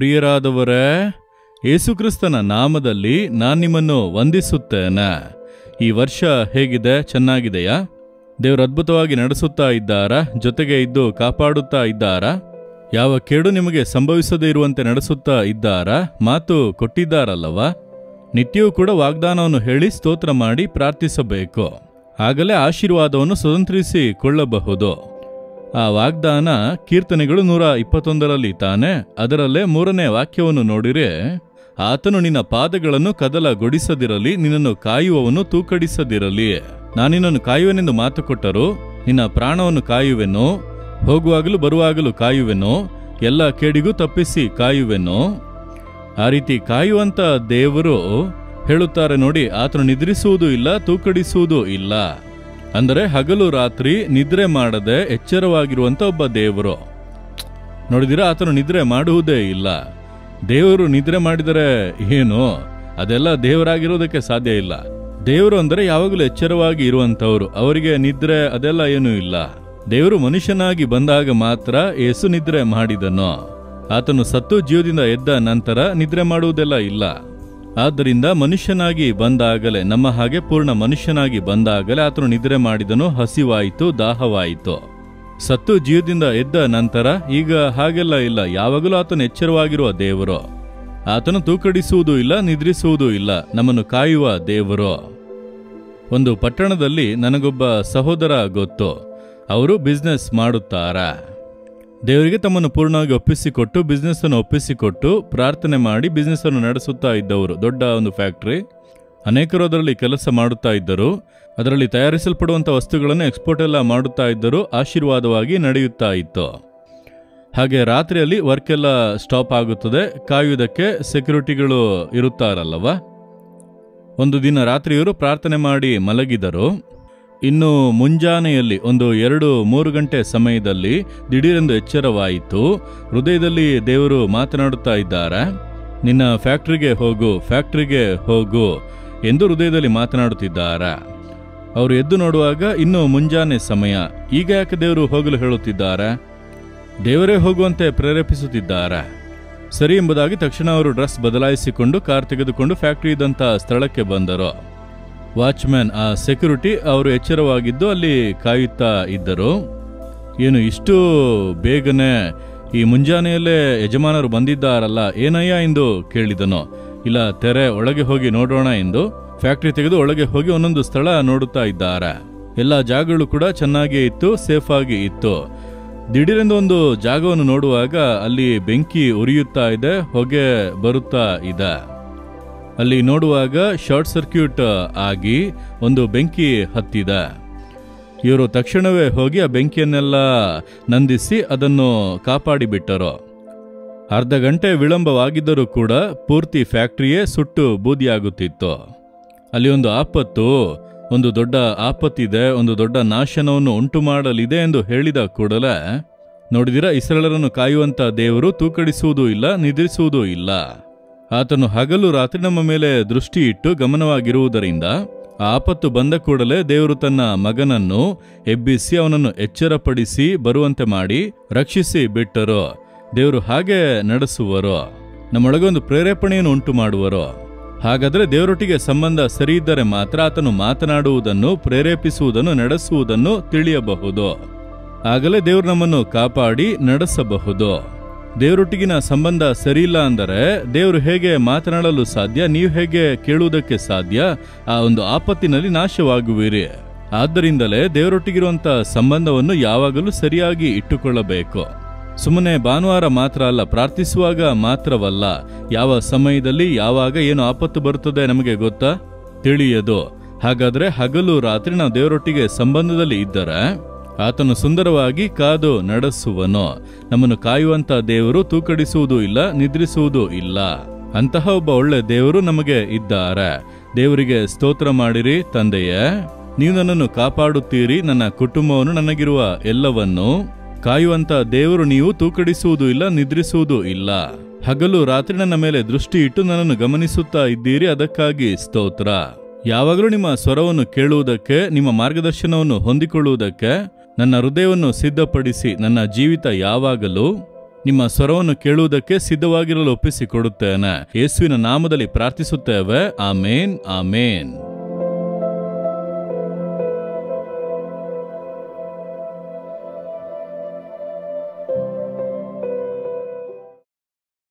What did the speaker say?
ಪ್ರಿಯರಾದವರೇ ಯೇಸುಕ್ರಿಸ್ತನ ನಾಮದಲ್ಲಿ ನಾನು ನಿಮ್ಮನ್ನು ವಂದಿಸುತ್ತೇನೆ ಈ ವರ್ಷ ಹೇಗಿದೆ ಚೆನ್ನಾಗಿದೆಯಾ ದೇವರು ಅದ್ಭುತವಾಗಿ ನಡೆಸುತ್ತಾ ಇದ್ದಾರಾ ಜೊತೆಗೆ ಇದ್ದು ಕಾಪಾಡುತ್ತಾ ಇದ್ದಾರಾ ಯಾವ ಕೇಡು ನಿಮಗೆ ಸಂಭವಿಸದೇ ಇರುವಂತೆ ನಡೆಸುತ್ತಾ ಇದ್ದಾರಾ ಮಾತು ಕೊಟ್ಟಿದ್ದಾರಲ್ಲವಾ ನಿತ್ಯವೂ ಕೂಡ ವಾಗ್ದಾನವನ್ನು ಹೇಳಿ ಸ್ತೋತ್ರ ಮಾಡಿ ಪ್ರಾರ್ಥಿಸಬೇಕು ಆಗಲೇ ಆಶೀರ್ವಾದವನ್ನು ಸ್ವತಂತ್ರಿಸಿಕೊಳ್ಳಬಹುದು ಆ ವಾಗ್ದಾನ ಕೀರ್ತನೆಗಳು ನೂರ ಇಪ್ಪತ್ತೊಂದರಲ್ಲಿ ತಾನೆ ಅದರಲ್ಲೇ ಮೂರನೇ ವಾಕ್ಯವನ್ನು ನೋಡಿರೆ ಆತನು ನಿನ್ನ ಪಾದಗಳನ್ನು ಕದಲಗೊಡಿಸದಿರಲಿ ನಿನ್ನನ್ನು ಕಾಯುವವನು ತೂಕಡಿಸದಿರಲಿ ನಾನಿನ್ನನ್ನು ಕಾಯುವೆನೆಂದು ಮಾತು ಕೊಟ್ಟರು ನಿನ್ನ ಪ್ರಾಣವನ್ನು ಕಾಯುವೆನು ಹೋಗುವಾಗಲೂ ಬರುವಾಗಲೂ ಕಾಯುವೆನು ಎಲ್ಲ ಕೇಡಿಗೂ ತಪ್ಪಿಸಿ ಕಾಯುವೆನು ಆ ರೀತಿ ಕಾಯುವಂತ ದೇವರು ಹೇಳುತ್ತಾರೆ ನೋಡಿ ಆತನು ನಿದ್ರಿಸುವುದೂ ಇಲ್ಲ ತೂಕಡಿಸುವುದೂ ಇಲ್ಲ ಅಂದರೆ ಹಗಲು ರಾತ್ರಿ ನಿದ್ರೆ ಮಾಡದೆ ಎಚ್ಚರವಾಗಿರುವಂತ ಒಬ್ಬ ದೇವರು ನೋಡಿದಿರಾ ಆತನು ನಿದ್ರೆ ಮಾಡುವುದೇ ಇಲ್ಲ ದೇವರು ನಿದ್ರೆ ಮಾಡಿದರೆ ಏನು ಅದೆಲ್ಲ ದೇವರಾಗಿರೋದಕ್ಕೆ ಸಾಧ್ಯ ಇಲ್ಲ ದೇವರು ಅಂದರೆ ಯಾವಾಗಲೂ ಎಚ್ಚರವಾಗಿ ಇರುವಂತವರು ಅವರಿಗೆ ನಿದ್ರೆ ಅದೆಲ್ಲ ಏನೂ ಇಲ್ಲ ದೇವರು ಮನುಷ್ಯನಾಗಿ ಬಂದಾಗ ಮಾತ್ರ ಏಸು ನಿದ್ರೆ ಮಾಡಿದನು ಆತನು ಸತ್ತು ಜೀವದಿಂದ ಎದ್ದ ನಂತರ ನಿದ್ರೆ ಮಾಡುವುದೆಲ್ಲ ಇಲ್ಲ ಆದ್ದರಿಂದ ಮನುಷ್ಯನಾಗಿ ಬಂದಾಗಲೇ ನಮ್ಮ ಹಾಗೆ ಪೂರ್ಣ ಮನುಷ್ಯನಾಗಿ ಬಂದಾಗಲೇ ಆತನು ನಿದ್ರೆ ಮಾಡಿದನು ಹಸಿವಾಯಿತು ದಾಹವಾಯಿತು ಸತ್ತು ಜೀವದಿಂದ ಎದ್ದ ನಂತರ ಈಗ ಹಾಗೆಲ್ಲ ಇಲ್ಲ ಯಾವಾಗಲೂ ಆತನು ಎಚ್ಚರವಾಗಿರುವ ದೇವರು ಆತನು ತೂಕಡಿಸುವುದೂ ಇಲ್ಲ ನಿದ್ರಿಸುವುದೂ ಇಲ್ಲ ನಮ್ಮನ್ನು ಕಾಯುವ ದೇವರು ಒಂದು ಪಟ್ಟಣದಲ್ಲಿ ನನಗೊಬ್ಬ ಸಹೋದರ ಗೊತ್ತು ಅವರು ಬಿಸ್ನೆಸ್ ಮಾಡುತ್ತಾರಾ ದೇವರಿಗೆ ತಮ್ಮನ್ನು ಪೂರ್ಣವಾಗಿ ಒಪ್ಪಿಸಿಕೊಟ್ಟು ಬಿಸ್ನೆಸ್ ಅನ್ನು ಒಪ್ಪಿಸಿಕೊಟ್ಟು ಪ್ರಾರ್ಥನೆ ಮಾಡಿ ಬಿಸ್ನೆಸ್ ಅನ್ನು ನಡೆಸುತ್ತಾ ಇದ್ದವರು ದೊಡ್ಡ ಒಂದು ಫ್ಯಾಕ್ಟರಿ ಅನೇಕರು ಅದರಲ್ಲಿ ಕೆಲಸ ಮಾಡುತ್ತಾ ಇದ್ದರು ಅದರಲ್ಲಿ ತಯಾರಿಸಲ್ಪಡುವಂಥ ವಸ್ತುಗಳನ್ನು ಎಕ್ಸ್ಪೋರ್ಟ್ ಎಲ್ಲ ಮಾಡುತ್ತಾ ಇದ್ದರು ಆಶೀರ್ವಾದವಾಗಿ ನಡೆಯುತ್ತಾ ಇತ್ತು ಹಾಗೆ ರಾತ್ರಿಯಲ್ಲಿ ವರ್ಕ್ ಎಲ್ಲ ಸ್ಟಾಪ್ ಆಗುತ್ತದೆ ಕಾಯುವುದಕ್ಕೆ ಸೆಕ್ಯೂರಿಟಿಗಳು ಇರುತ್ತಾರಲ್ಲವ ಒಂದು ದಿನ ರಾತ್ರಿಯವರು ಪ್ರಾರ್ಥನೆ ಮಾಡಿ ಮಲಗಿದರು ಇನ್ನು ಮುಂಜಾನೆಯಲ್ಲಿ ಒಂದು ಎರಡು ಮೂರು ಗಂಟೆ ಸಮಯದಲ್ಲಿ ದಿಢೀರೆಂದು ಎಚ್ಚರವಾಯಿತು ಹೃದಯದಲ್ಲಿ ದೇವರು ಮಾತನಾಡುತ್ತಾ ಇದ್ದಾರೆ ನಿನ್ನ ಫ್ಯಾಕ್ಟ್ರಿಗೆ ಹೋಗು ಫ್ಯಾಕ್ಟ್ರಿಗೆ ಹೋಗು ಎಂದು ಹೃದಯದಲ್ಲಿ ಮಾತನಾಡುತ್ತಿದ್ದಾರೆ ಅವರು ಎದ್ದು ನೋಡುವಾಗ ಇನ್ನು ಮುಂಜಾನೆ ಸಮಯ ಈಗ ಯಾಕೆ ದೇವರು ಹೋಗಲು ಹೇಳುತ್ತಿದ್ದಾರೆ ದೇವರೇ ಹೋಗುವಂತೆ ಪ್ರೇರೇಪಿಸುತ್ತಿದ್ದಾರೆ ಸರಿ ಎಂಬುದಾಗಿ ತಕ್ಷಣ ಅವರು ಡ್ರೆಸ್ ಬದಲಾಯಿಸಿಕೊಂಡು ಕಾರ್ ತೆಗೆದುಕೊಂಡು ಫ್ಯಾಕ್ಟರಿ ಇದ್ದಂಥ ಸ್ಥಳಕ್ಕೆ ಬಂದರು ವಾಚ್ಮ್ಯಾನ್ ಆ ಸೆಕ್ಯೂರಿಟಿ ಅವರು ಎಚ್ಚರವಾಗಿದ್ದು ಅಲ್ಲಿ ಕಾಯುತ್ತಾ ಇದ್ದರು ಏನು ಇಷ್ಟು ಬೇಗನೆ ಈ ಮುಂಜಾನೆಯಲ್ಲೇ ಯಜಮಾನರು ಬಂದಿದ್ದಾರಲ್ಲ ಏನಯ್ಯ ಎಂದು ಕೇಳಿದನು ಇಲ್ಲ ತೆರೆ ಒಳಗೆ ಹೋಗಿ ನೋಡೋಣ ಎಂದು ಫ್ಯಾಕ್ಟರಿ ತೆಗೆದು ಒಳಗೆ ಹೋಗಿ ಒಂದೊಂದು ಸ್ಥಳ ನೋಡುತ್ತಾ ಇದ್ದಾರೆ ಎಲ್ಲ ಜಾಗಗಳು ಕೂಡ ಚೆನ್ನಾಗೇ ಇತ್ತು ಸೇಫ್ ಆಗಿ ಇತ್ತು ದಿಢೀರೆಂದು ಒಂದು ಜಾಗವನ್ನು ನೋಡುವಾಗ ಅಲ್ಲಿ ಬೆಂಕಿ ಉರಿಯುತ್ತಾ ಇದೆ ಹೊಗೆ ಬರುತ್ತಾ ಇದೆ ಅಲ್ಲಿ ನೋಡುವಾಗ ಶಾರ್ಟ್ ಸರ್ಕ್ಯೂಟ್ ಆಗಿ ಒಂದು ಬೆಂಕಿ ಹತ್ತಿದೆ ಇವರು ತಕ್ಷಣವೇ ಹೋಗಿ ಆ ಬೆಂಕಿಯನ್ನೆಲ್ಲ ನಂದಿಸಿ ಅದನ್ನು ಕಾಪಾಡಿಬಿಟ್ಟರು ಅರ್ಧ ಗಂಟೆ ವಿಳಂಬವಾಗಿದ್ದರೂ ಕೂಡ ಪೂರ್ತಿ ಫ್ಯಾಕ್ಟರಿಯೇ ಸುಟ್ಟು ಬೂದಿಯಾಗುತ್ತಿತ್ತು ಅಲ್ಲಿ ಒಂದು ಆಪತ್ತು ಒಂದು ದೊಡ್ಡ ಆಪತ್ತಿದೆ ಒಂದು ದೊಡ್ಡ ನಾಶನವನ್ನು ಉಂಟು ಮಾಡಲಿದೆ ಎಂದು ಹೇಳಿದ ಕೂಡಲೇ ನೋಡಿದಿರ ಇಸ್ರೇಲರನ್ನು ಕಾಯುವಂತ ದೇವರು ತೂಕಡಿಸುವುದೂ ಇಲ್ಲ ನಿದ್ರಿಸುವುದೂ ಇಲ್ಲ ಆತನು ಹಗಲು ರಾತ್ರಿ ನಮ್ಮ ಮೇಲೆ ದೃಷ್ಟಿ ಇಟ್ಟು ಗಮನವಾಗಿರುವುದರಿಂದ ಆ ಆಪತ್ತು ಬಂದ ಕೂಡಲೇ ದೇವರು ತನ್ನ ಮಗನನ್ನು ಎಬ್ಬಿಸಿ ಅವನನ್ನು ಎಚ್ಚರಪಡಿಸಿ ಬರುವಂತೆ ಮಾಡಿ ರಕ್ಷಿಸಿ ಬಿಟ್ಟರು ದೇವರು ಹಾಗೆ ನಡೆಸುವರು ನಮ್ಮೊಳಗೆ ಒಂದು ಪ್ರೇರೇಪಣೆಯನ್ನು ಉಂಟು ಮಾಡುವರು ಹಾಗಾದರೆ ದೇವರೊಟ್ಟಿಗೆ ಸಂಬಂಧ ಸರಿ ಇದ್ದರೆ ಮಾತ್ರ ಆತನು ಮಾತನಾಡುವುದನ್ನು ಪ್ರೇರೇಪಿಸುವುದನ್ನು ನಡೆಸುವುದನ್ನು ತಿಳಿಯಬಹುದು ಆಗಲೇ ದೇವರು ನಮ್ಮನ್ನು ಕಾಪಾಡಿ ನಡೆಸಬಹುದು ದೇವರೊಟ್ಟಿಗಿನ ಸಂಬಂಧ ಸರಿಯಿಲ್ಲ ಅಂದರೆ ದೇವರು ಹೇಗೆ ಮಾತನಾಡಲು ಸಾಧ್ಯ ನೀವು ಹೇಗೆ ಕೇಳುವುದಕ್ಕೆ ಸಾಧ್ಯ ಆ ಒಂದು ಆಪತ್ತಿನಲ್ಲಿ ನಾಶವಾಗುವಿರಿ ಆದ್ದರಿಂದಲೇ ದೇವರೊಟ್ಟಿಗಿರುವಂಥ ಸಂಬಂಧವನ್ನು ಯಾವಾಗಲೂ ಸರಿಯಾಗಿ ಇಟ್ಟುಕೊಳ್ಳಬೇಕು ಸುಮ್ಮನೆ ಭಾನುವಾರ ಮಾತ್ರ ಅಲ್ಲ ಪ್ರಾರ್ಥಿಸುವಾಗ ಮಾತ್ರವಲ್ಲ ಯಾವ ಸಮಯದಲ್ಲಿ ಯಾವಾಗ ಏನು ಆಪತ್ತು ಬರುತ್ತದೆ ನಮಗೆ ಗೊತ್ತಾ ತಿಳಿಯದು ಹಾಗಾದ್ರೆ ಹಗಲು ರಾತ್ರಿ ನಾವು ದೇವರೊಟ್ಟಿಗೆ ಸಂಬಂಧದಲ್ಲಿ ಇದ್ದರೆ ಆತನು ಸುಂದರವಾಗಿ ಕಾದು ನಡೆಸುವನು ನಮ್ಮನ್ನು ಕಾಯುವಂತ ದೇವರು ತೂಕಡಿಸುವುದೂ ಇಲ್ಲ ನಿದ್ರಿಸುವುದೂ ಇಲ್ಲ ಅಂತಹ ಒಬ್ಬ ಒಳ್ಳೆ ದೇವರು ನಮಗೆ ಇದ್ದಾರೆ ದೇವರಿಗೆ ಸ್ತೋತ್ರ ಮಾಡಿರಿ ತಂದೆಯೇ ನೀವು ನನ್ನನ್ನು ಕಾಪಾಡುತ್ತೀರಿ ನನ್ನ ಕುಟುಂಬವನ್ನು ನನಗಿರುವ ಎಲ್ಲವನ್ನು ಕಾಯುವಂತ ದೇವರು ನೀವು ತೂಕಡಿಸುವುದೂ ಇಲ್ಲ ನಿದ್ರಿಸುವುದೂ ಇಲ್ಲ ಹಗಲು ರಾತ್ರಿ ನನ್ನ ಮೇಲೆ ದೃಷ್ಟಿ ಇಟ್ಟು ನನ್ನನ್ನು ಗಮನಿಸುತ್ತಾ ಇದ್ದೀರಿ ಅದಕ್ಕಾಗಿ ಸ್ತೋತ್ರ ಯಾವಾಗಲೂ ನಿಮ್ಮ ಸ್ವರವನ್ನು ಕೇಳುವುದಕ್ಕೆ ನಿಮ್ಮ ಮಾರ್ಗದರ್ಶನವನ್ನು ಹೊಂದಿಕೊಳ್ಳುವುದಕ್ಕೆ ನನ್ನ ಹೃದಯವನ್ನು ಸಿದ್ಧಪಡಿಸಿ ನನ್ನ ಜೀವಿತ ಯಾವಾಗಲೂ ನಿಮ್ಮ ಸ್ವರವನ್ನು ಕೇಳುವುದಕ್ಕೆ ಸಿದ್ಧವಾಗಿರಲು ಒಪ್ಪಿಸಿಕೊಡುತ್ತೇನೆ ಯೇಸುವಿನ ನಾಮದಲ್ಲಿ ಪ್ರಾರ್ಥಿಸುತ್ತೇವೆ ಆಮೇನ್ ಆಮೇನ್